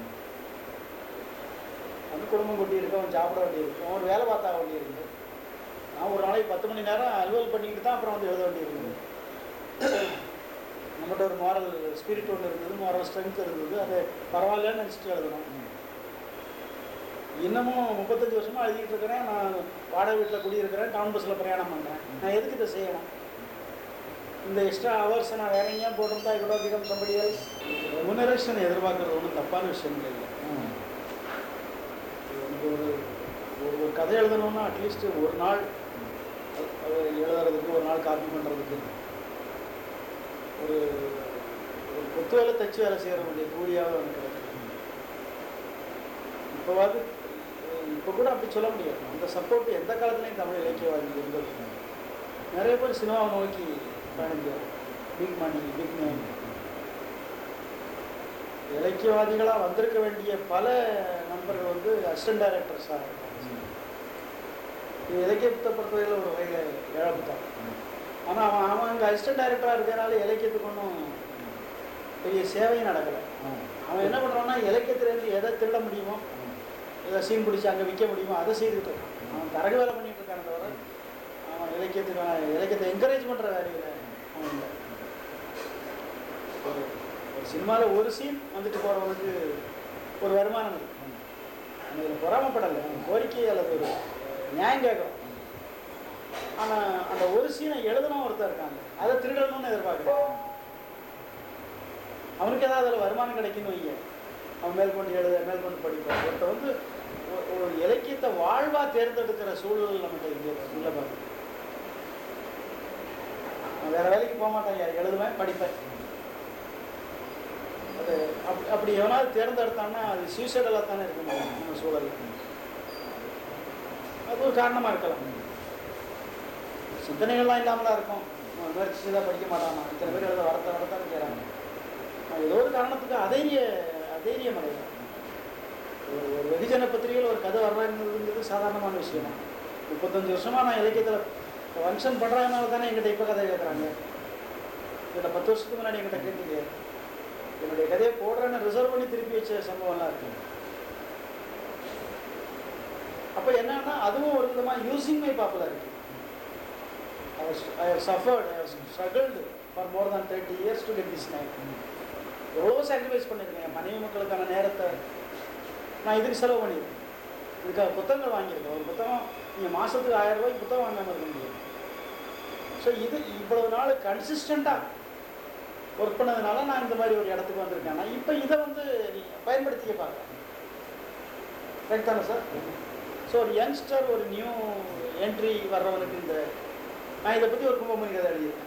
வந்து குடும்பம் குட்டி இருக்கு அவன் சாப்பிட வேண்டி இருக்கும் ஒரு வேலை பார்த்தா வேண்டி இருக்கு நான் ஒரு நாளைக்கு பத்து மணி நேரம் அலுவல் பண்ணிக்கிட்டு தான் அப்புறம் வந்து எழுத வேண்டி இருக்குது நம்மகிட்ட ஒரு மாரல் ஸ்பிரிட் ஒன்று இருந்தது மாரல் ஸ்ட்ரென்த் இருந்தது அது பரவாயில்லன்னு நினச்சிட்டு எழுதணும் இன்னமும் முப்பத்தஞ்சு வருஷமா எழுதிட்டு இருக்கிறேன் நான் வாடகை வீட்டில் குடியிருக்கிறேன் டவுன் பஸ்ஸில் பிரயாணம் பண்ணுறேன் நான் எதுக்கு இதை செய்யணும் இந்த எக்ஸ்ட்ரா ஹவர்ஸை நான் வேற எங்கேயும் போட்டிருந்தா கூட பிகம் சம்படி எல்ஸ் ரெமுனரேஷன் எதிர்பார்க்கறது ஒன்றும் தப்பான விஷயம் இல்லை எனக்கு ஒரு ஒரு ஒரு கதை எழுதணும்னா அட்லீஸ்ட் ஒரு நாள் அது- அது எழுதுறதுக்கு ஒரு நாள் காப்பி பண்ணுறதுக்கு ஒரு ஒரு கொத்து வேலை தச்சு வேலை செய்கிற வேண்டிய கூலியாவது எனக்கு கிடைக்கும் இப்போவாது இப்போ கூட அப்படி சொல்ல முடியாது அந்த சப்போர்ட் எந்த காலத்துலையும் தமிழ் இலக்கியவாதி இருந்தது நிறைய பேர் சினிமாவை நோக்கி பயணிக்கிறார் பிக் மணி பிக் நேம் இலக்கியவாதிகளாக வந்திருக்க வேண்டிய பல நண்பர்கள் வந்து அசிஸ்டன்ட் டைரக்டர்ஸாக இருக்காங்க இது இலக்கியத்தை பொறுத்தவரையில் ஒரு வகையில் இழப்பு தான் ஆனால் அவன் அவன் அங்கே அசிஸ்டன்ட் டைரக்டராக இருக்கிறனால இலக்கியத்துக்கு ஒன்றும் பெரிய சேவையும் நடக்கலை அவன் என்ன பண்ணுறான்னா இலக்கியத்திலேருந்து எதை திருட முடியுமோ எதை சீன் பிடிச்சி அங்கே விற்க முடியுமோ அதை செய்துட்டு இருக்கான் அவன் தரகு வேலை பண்ணிட்டு இருக்கானே தவிர அவன் இலக்கியத்துக்கான இலக்கியத்தை என்கரேஜ் பண்ணுற வேலையில் அவன் இல்லை ஒரு ஒரு சினிமாவில் ஒரு சீன் வந்துட்டு போகிறவனுக்கு ஒரு வருமானம் இருக்கு அவன் இதில் பொறாமப்படலை அவன் கோரிக்கை அல்லது ஒரு நியாயம் கேட்குறோம் ஆனால் அந்த ஒரு சீனை எழுதணும் ஒருத்தர் இருக்காங்க அதை திருடணும்னு எதிர்பார்க்குறேன் அவனுக்கு ஏதாவது அதில் வருமானம் கிடைக்குன்னு வைங்க அவன் மேற்கொண்டு எழுத மேற்கொண்டு படிப்பான் ஒருத்தர் வந்து ஒரு- ஒரு இலக்கியத்தை வாழ்வா தேர்ந்தெடுக்கிற சூழல் நம்மகிட்ட இல்லை இல்லை பாருங்க நான் வேற வேலைக்கு போக மாட்டேன் யார் எழுதுவேன் படிப்பேன் அது அப்படி அப்படி எவனாவது தேர்ந்தெடுத்தான்னா அது சூசைடலாக தானே இருக்க முடியும் நம்ம சூழல் அது ஒரு காரணமாக இருக்கலாம் சிந்தனைகள்லாம் இல்லாமலாம் இருக்கும் அவன் முயற்சி செய்தால் படிக்க மாட்டானா இத்தனை பேர் எழுத வரத்த வரத்தானே செய்கிறாங்க அவன் ஏதோ ஒரு காரணத்துக்கு அதைரிய அதைரியம் அடைகிறான் ஒரு ஒரு வெகுஜன பத்திரிகையில் ஒரு கதை வர்றாங்கிறது சாதாரணமான விஷயம் முப்பத்தஞ்சு வருஷமாக நான் இலக்கியத்தில் ஃபங்க்ஷன் பண்ணுறதுனால தானே எங்கிட்ட இப்போ கதை கேட்குறாங்க இதில் பத்து வருஷத்துக்கு முன்னாடி எங்கிட்ட கேட்டீங்க என்னுடைய கதையை போடுறேன்னு ரிசர்வ் பண்ணி திருப்பி வச்ச சம்பவம்லாம் இருக்கு அப்போ என்னன்னா அதுவும் ஒரு விதமாக using my popularity I suffered I struggled for more than thirty years to get this night எவ்வளோ சாக்ரிஃபைஸ் பண்ணியிருக்கேன் என் மனைவி மக்களுக்கான நேரத்தை நான் இதுக்கு செலவு பண்ணியிருக்கேன் இதுக்காக புத்தகங்கள் வாங்கியிருக்கேன் ஒரு புத்தகம் நீங்கள் மாதத்துக்கு ஆயிரம் ரூபாய்க்கு புத்தகம் வாங்காமல் இருக்க முடியும் ஸோ இது இவ்வளவு நாள் கன்சிஸ்டண்ட்டாக ஒர்க் பண்ணதுனால நான் இந்த மாதிரி ஒரு இடத்துக்கு வந்திருக்கேன் நான் இப்போ இதை வந்து நீ பயன்படுத்திக்க பார்க்குறேன் கரெக்ட் தானே சார் ஸோ ஒரு யங்ஸ்டர் ஒரு நியூ என்ட்ரி வர்றவனுக்கு இந்த நான் இதை பற்றி ஒரு கும்பமணி கதை எழுதியிருக்கேன்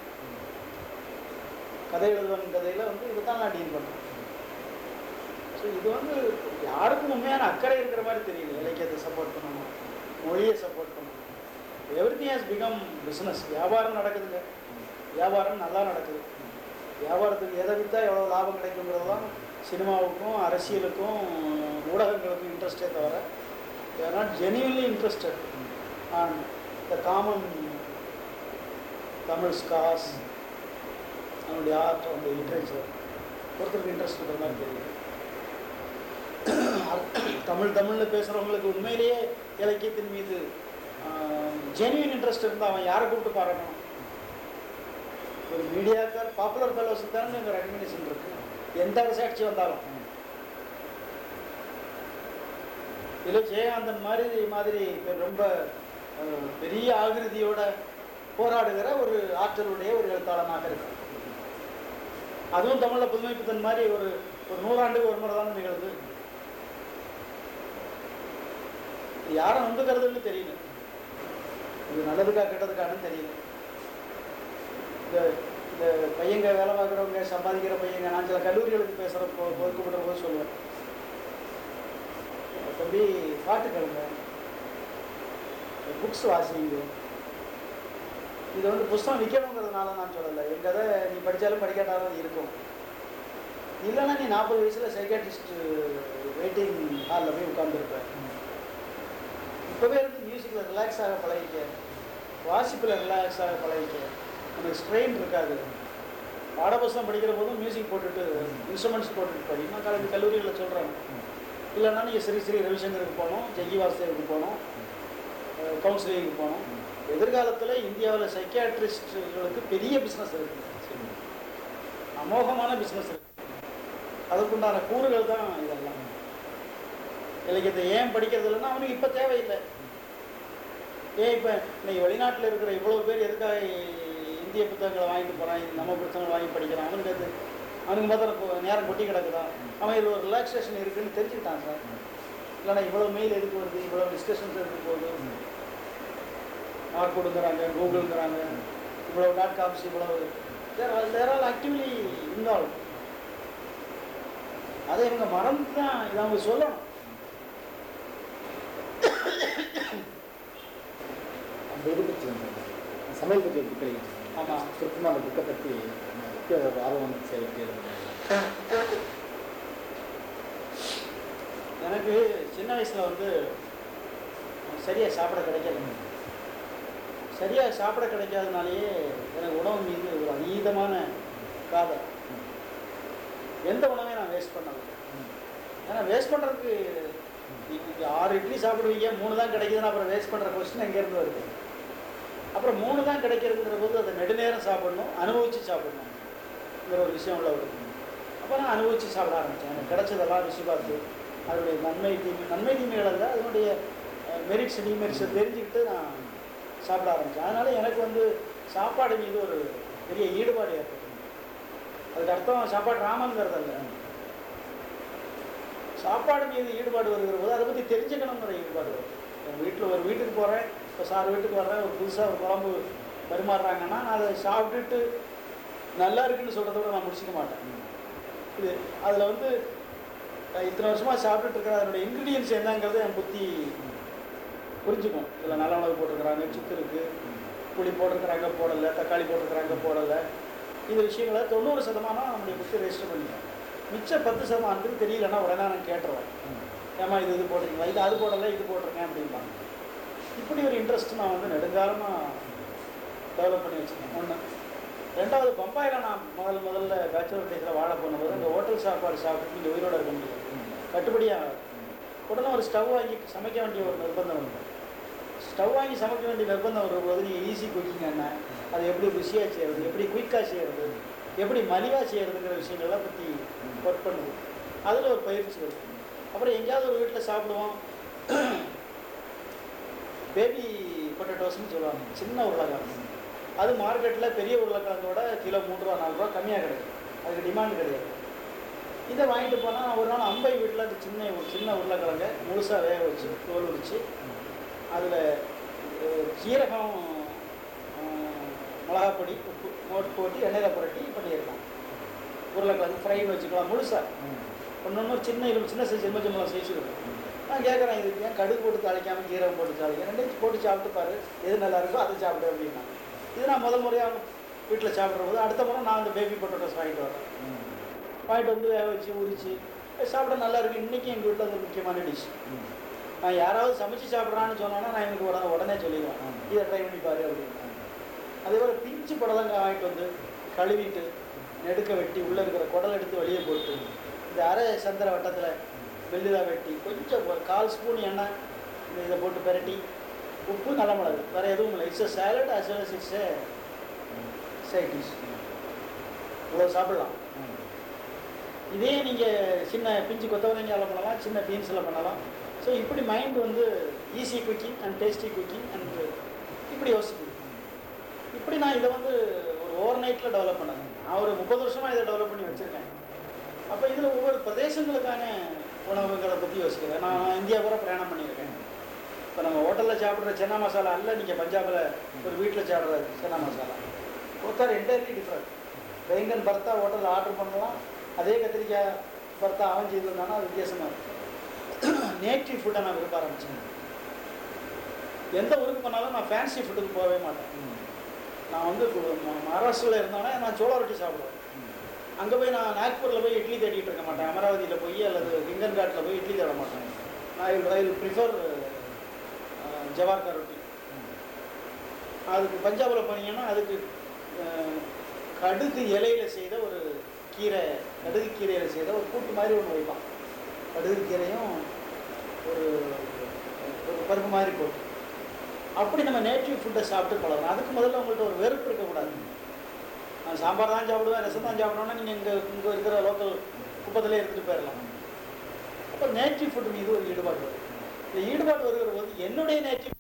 கதை எழுதுவன் கதையில் வந்து இதை தான் நான் டீல் பண்ணுறேன் ஸோ இது வந்து யாருக்கும் உண்மையான அக்கறை இருக்கிற மாதிரி தெரியல இலக்கியத்தை சப்போர்ட் பண்ணணும் மொழியை சப்போர்ட் பண்ணணும் everything has become business வியாபாரம் நடக்குதுங்க வியாபாரம் நல்லா நடக்குது வியாபாரத்துக்கு எதை விற்றா எவ்வளோ லாபம் கிடைக்குங்கிறது தான் சினிமாவுக்கும் அரசியலுக்கும் ஊடகங்களுக்கும் இன்ட்ரெஸ்டே தவிர they're not genuinely interested on the common Tamil ஸ்காஸ் அவனுடைய ஆர்ட் அவனுடைய லிட்ரேச்சர் ஒருத்தருக்கு இன்ட்ரெஸ்ட் இருக்கிற மாதிரி தெரியுது தமிழ் தமிழில் பேசுகிறவங்களுக்கு உண்மையிலேயே இலக்கியத்தின் மீது ஜென்யூன் இன்ட்ரெஸ்ட் இருந்தால் அவன் யாரை கூப்பிட்டு பாராட்டணும் ஒரு மீடியாக்கார் பாப்புலர் ஃபெலோஸுக்கு தானே இங்கே ரெக்கக்னிஷன் இருக்கு எந்த அரசாட்சி வந்தாலும் இதில் ஜெயகாந்தன் மாதிரி மாதிரி ரொம்ப அஹ், பெரிய ஆகிருதியோட போராடுகிற ஒரு ஆற்றலுடைய ஒரு எழுத்தாளனாக இருக்கு அதுவும் தமிழில் புதுமைப்பித்தன் மாதிரி ஒரு ஒரு நூறாண்டுக்கு ஒரு முறை தான் நிகழ்து இது யாரை நம்புகிறதுன்னு தெரியல இது நல்லதுக்கா கெட்டதுக்கானு தெரியல இந்த இந்த பையங்க வேலை பார்க்குறவங்க சம்பாதிக்கிற பையங்க நான் சில கல்லூரிகளுக்கு பேசுகிற போ போது கூப்பிடுற போது சொல்லுவேன் தம்பி பாட்டு கேளுங்க புக்ஸ் வாசிங்க இது வந்து புஸ்தகம் விற்கணுங்கிறதுனால நான் சொல்லலை என் கதை நீ படித்தாலும் படிக்காட்டாலும் அது இருக்கும் இல்லைன்னா நீ நாற்பது வயசில் சைக்காட்டிஸ்ட் வெயிட்டிங் ஹாலில் போய் உட்காந்துருப்ப இப்போவே இருந்து மியூசிக்கில் ரிலாக்ஸ் ஆக பழகிக்க வாசிப்பில் ரிலாக்ஸ் ஆக பழகிக்க உனக்கு ஸ்ட்ரெயின் இருக்காது பாடப்புஸ்தகம் படிக்கிற போதும் மியூசிக் போட்டுட்டு இன்ஸ்ட்ருமெண்ட்ஸ் போட்டுட்டு படி நான் காலேஜ் கல்லூரிகளில் சொல்கிறேன் இல்லைன்னா நீங்கள் ஸ்ரீ ஸ்ரீ ரவிசங்கருக்கு போகணும் ஜெய்கி வாசுதேவுக்கு போகணும் கவுன்சிலிங்க்கு போகணும் எதிர்காலத்தில் இந்தியாவில் சைக்கியாட்ரிஸ்டுகளுக்கு பெரிய பிஸ்னஸ் இருக்குது அமோகமான பிஸ்னஸ் இருக்கு அதுக்குண்டான கூறுகள் தான் இதெல்லாம் இலக்கியத்தை ஏன் படிக்கிறது இல்லைன்னா அவனுக்கு இப்போ தேவையில்லை ஏன் இப்போ இன்னைக்கு வெளிநாட்டில் இருக்கிற இவ்வளோ பேர் எதுக்காக இந்திய புத்தகங்களை வாங்கிட்டு போகிறான் நம்ம புத்தகங்களை வாங்கி படிக்கிறான் அவனுக்கு அது அவனுக்கு மாத்திரம் நேரம் கொட்டி கிடக்குதான் அவன் இதில் ஒரு ரிலாக்ஸேஷன் இருக்குன்னு தெரிஞ்சுக்கிட்டான் சார் இல்லைன்னா இவ்வளோ மெயில் எதுக்கு வருது இவ்வளோ டிஸ்கஷன்ஸ் எதுக்கு போகுது ஆர்கூடுங்கிறாங்க கூகுளுங்கிறாங்க இவ்வளோ டாட் காம்ஸ் இவ்வளோ they're they're all actively involve அதை இவங்க மறந்து தான் இதை அவங்க சொல்லணும் அந்த இது பற்றி வந்தது சமையல் பற்றி ஒரு புக் எழுதி ஆமாம் சுருக்கமாக அந்த புக்கை பற்றி எப்படி அதோட ஆர்வம் வந்து செயல்பட்டு எழுதுனீங்க? எனக்கு சின்ன வயசில் வந்து சரியாக சாப்பிட கிடைக்கல சரியாக சாப்பிட கிடைக்காதனாலேயே எனக்கு உணவு மீது ஒரு அதீதமான காதல் எந்த உணவையும் நான் வேஸ்ட் பண்ணல ஏன்னா வேஸ்ட் பண்ணுறதுக்கு இன்னைக்கு ஆறு இட்லி சாப்பிடுவீங்க மூணு தான் கிடைக்குதுன்னா அப்புறம் வேஸ்ட் பண்ணுற கொஸ்டின் எங்கேருந்து வருது அப்புறம் மூணு தான் கிடைக்கிறதுங்கிற போது அதை நெடுநேரம் சாப்பிடணும் அனுபவித்து சாப்பிடணுங்கிற ஒரு விஷயம் உள்ள வருது அப்போ நான் அனுபவித்து சாப்பிட ஆரம்பித்தேன் எனக்கு கிடைச்சதெல்லாம் ருசி பார்த்து அதனுடைய நன்மை தீமை நன்மை தீமைகள் அல்ல அதனுடைய மெரிட்ஸ் டிமெரிட்ஸை தெரிஞ்சுக்கிட்டு நான் சாப்பிட ஆரம்பித்தேன் அதனால் எனக்கு வந்து சாப்பாடு மீது ஒரு பெரிய ஈடுபாடு ஏற்பட்டது அதுக்கு அர்த்தம் சாப்பாடு ராமங்கிறது அல்ல சாப்பாடு மீது ஈடுபாடு வருகிற போது அதை பற்றி தெரிஞ்சுக்கணுங்கிற ஈடுபாடு வரும் என் வீட்டில் ஒரு வீட்டுக்கு போகிறேன் இப்போ சார் வீட்டுக்கு வர்றேன் ஒரு புதுசாக ஒரு குழம்பு பரிமாறுறாங்கன்னா நான் அதை சாப்பிட்டுட்டு நல்லா இருக்குன்னு சொல்கிறத விட நான் முடிச்சிக்க மாட்டேன் இது அதில் வந்து அஹ், இத்தனை வருஷமாக சாப்பிட்டுட்டு இருக்கிற அதனுடைய இன்க்ரீடியன்ஸ் என்னங்கிறது என் புத்தி புரிஞ்சுக்கும் இதில் நல்ல உணவு போட்டிருக்கிறாங்க சுக்கு இருக்குது புளி போட்டிருக்கிறாங்க போடலை தக்காளி போட்டிருக்கிறாங்க போடலை இந்த விஷயங்களை தொண்ணூறு சதமானம் நம்முடைய புத்தி ரெஜிஸ்டர் பண்ணிட்டோம் மிச்சம் பத்து சதமானத்துக்கு தெரியலன்னா உடனே நான் கேட்டுருவேன் ஏமா இது இது போட்டிருக்கீங்களா இது அது போடலை இது போட்டிருக்கேன் அப்படிம்பாங்க இப்படி ஒரு இன்ட்ரெஸ்ட் நான் வந்து நெடுங்காலமாக டெவலப் பண்ணி வச்சுருக்கேன் ஒன்று ரெண்டாவது பம்பாயில் நான் முதல் முதல்ல பேச்சுலர் டேஸில் வாழ போனபோது அந்த ஹோட்டல் சாப்பாடு சாப்பிட்டு இங்கே உயிரோட இருக்க முடியாது கட்டுப்படியாக உடனே ஒரு ஸ்டவ் வாங்கி சமைக்க வேண்டிய ஒரு நிர்பந்தம் உண்டு ஸ்டவ் வாங்கி சமைக்க வேண்டிய நிர்பந்தம் வரும்போது நீங்கள் ஈஸி குக்கிங் என்ன அதை எப்படி ருசியாக செய்கிறது எப்படி குயிக்காக செய்கிறது எப்படி மலிவாக செய்கிறதுங்கிற விஷயங்கள்லாம் பற்றி ஒர்க் பண்ணுது அதில் ஒரு பயிற்சி வருது அப்புறம் எங்கேயாவது ஒரு வீட்டில் சாப்பிடுவோம் பேபி பொட்டேட்டோஸ்னு சொல்லுவாங்க சின்ன உருளைக்கிழங்கு அது மார்க்கெட்டில் பெரிய உருளைக்கிழங்கோட கிலோ மூணு ரூபா நாலு ரூபா கம்மியாக கிடைக்கும் அதுக்கு டிமாண்ட் கிடையாது இதை வாங்கிட்டு போனால் ஒரு நாள் அம்பை வீட்டில் அந்த சின்ன ஒரு சின்ன உருளைக்கிழங்க முழுசாக வேக வச்சு தோல் உரிச்சு அதில் சீரகம் அஹ், மிளகாப்பொடி உப்பு மோட்டு போட்டு எண்ணெயில் புரட்டி பண்ணிடலாம் உருளைக்கிழங்கு ஃப்ரைன்னு வச்சுக்கலாம் முழுசாக ஒன்று ஒன்று சின்ன இது சின்ன சைஸ் எலுமிச்சை மிளகா சைஸ் இருக்கும் நான் கேட்குறேன் இது ஏன் கடுகு போட்டு தாளிக்காமல் ஜீரகம் போட்டு தாளிக்க ரெண்டையும் போட்டு சாப்பிட்டு பாரு எது நல்லா இருக்கோ அதை சாப்பிடு அப்படின்னா இது நான் முதல் முறையாக வீட்டில் சாப்பிட்ற போது அடுத்த முறை நான் அந்த பேபி பொட்டோட்டோஸ் வாங்கிட்டு வரேன் வாங்கிட்டு வந்து வேக வச்சு உரிச்சு "ஏய், சாப்பிட நல்லா இருக்கு இன்றைக்கி எங்கள் வீட்டில் அது முக்கியமான டிஷ் நான் யாராவது சமைச்சு சாப்பிட்றான்னு சொன்னோன்னா நான் எனக்கு உடனே உடனே சொல்லிடுவேன் ஆமா. இதை ட்ரை பண்ணி பாரு அப்படின்னு அதே போல் பிஞ்சு புடலங்காய் வாங்கிட்டு வந்து கழுவிட்டு நெடுக்க வெட்டி உள்ளே இருக்கிற குடல் எடுத்து வெளியே போட்டு இந்த அரை சந்திர வட்டத்தில் வெள்ளிதா வெட்டி கொஞ்சம் ஒரு கால் ஸ்பூன் எண்ணெய் இந்த இதை போட்டு பிரட்டி உப்பு நல்ல மிளகு வேறு எதுவும் இல்லை it's a salad as well it's a side dish இவ்வளோ சாப்பிடலாம் இதே நீங்கள் சின்ன பிஞ்சு கொத்தவரங்காயில் பண்ணலாம் சின்ன பீன்ஸில் பண்ணலாம் ஸோ இப்படி மைண்ட் வந்து easy cooking and tasty cooking and இப்படி யோசிக்குது இப்படி நான் இதை வந்து ஒரு ஓவர் நைட்டில் டெவலப் பண்ணேன் நான் ஒரு முப்பது வருஷமாக இதை டெவலப் பண்ணி வச்சுருக்கேன் அப்போ இதில் ஒவ்வொரு பிரதேசங்களுக்கான உணவுகளை பற்றி யோசிக்கிறேன் நான் நான் இந்தியா பூரா பிரயாணம் பண்ணியிருக்கேன் இப்போ நம்ம ஹோட்டலில் சாப்பிட்ற சென்னா மசாலா அல்ல நீங்கள் பஞ்சாபில் ஒரு வீட்டில் சாப்பிட்ற சென்னா மசாலா ஒருத்தர் என்டையர்லி டிஃப்ரெண்ட் வெங்கன் பர்த்தா ஹோட்டலில் ஆர்டர் பண்ணலாம் அதே கத்திரிக்காய் பர்த்தா அவன் செய்திருந்தானா அது வித்தியாசமாக இருக்கும் நேட்டிவ் ஃபுட்டை நான் விரும்ப ஆரம்பித்தேன் எந்த ஊருக்கு போனாலும் நான் ஃபேன்சி ஃபுட்டுக்கு போகவே மாட்டேன் நான் வந்து கு- ம- மகாராஷ்டிராவில் இருந்தோன்னே நான் சோள ரொட்டி சாப்பிடுவேன் அங்கே போய் நான் நாக்பூரில் போய் இட்லி தேடிட்டு இருக்க மாட்டேன் அமராவதியில் போய் அல்லது கிங்கன் காட்டில் போய் இட்லி தேட மாட்டேன் நான் ஐ வில் ப்ரிஃபர் ஜவார்கா ரொட்டி அதுக்கு பஞ்சாபில் போனீங்கன்னா அதுக்கு அஹ், கடுகு இலையில செய்த ஒரு கீரை கடுகு கீரையில் செய்த ஒரு கூட்டு மாதிரி ஒன்று வைப்பான் கடுகு கீரையும் ஒரு ஒரு பருப்பு மாதிரி போட்டு அப்படி நம்ம நேட்டிவ் ஃபுட்டை சாப்பிட்டு பழகணும் அதுக்கு முதல்ல உங்கள்கிட்ட ஒரு வெறுப்பு இருக்கக்கூடாது நான் சாம்பார் தான் சாப்பிடுவேன் ரசம் தான் சாப்பிடணும்னா நீங்கள் இங்கே இங்கே இருக்கிற லோக்கல் குப்பத்திலே எடுத்துகிட்டு போயிடலாம் அப்போ நேட்டிவ் ஃபுட் மீது ஒரு ஈடுபாடு வரும் இந்த ஈடுபாடு வருகிற போது என்னுடைய நேட்டிவ்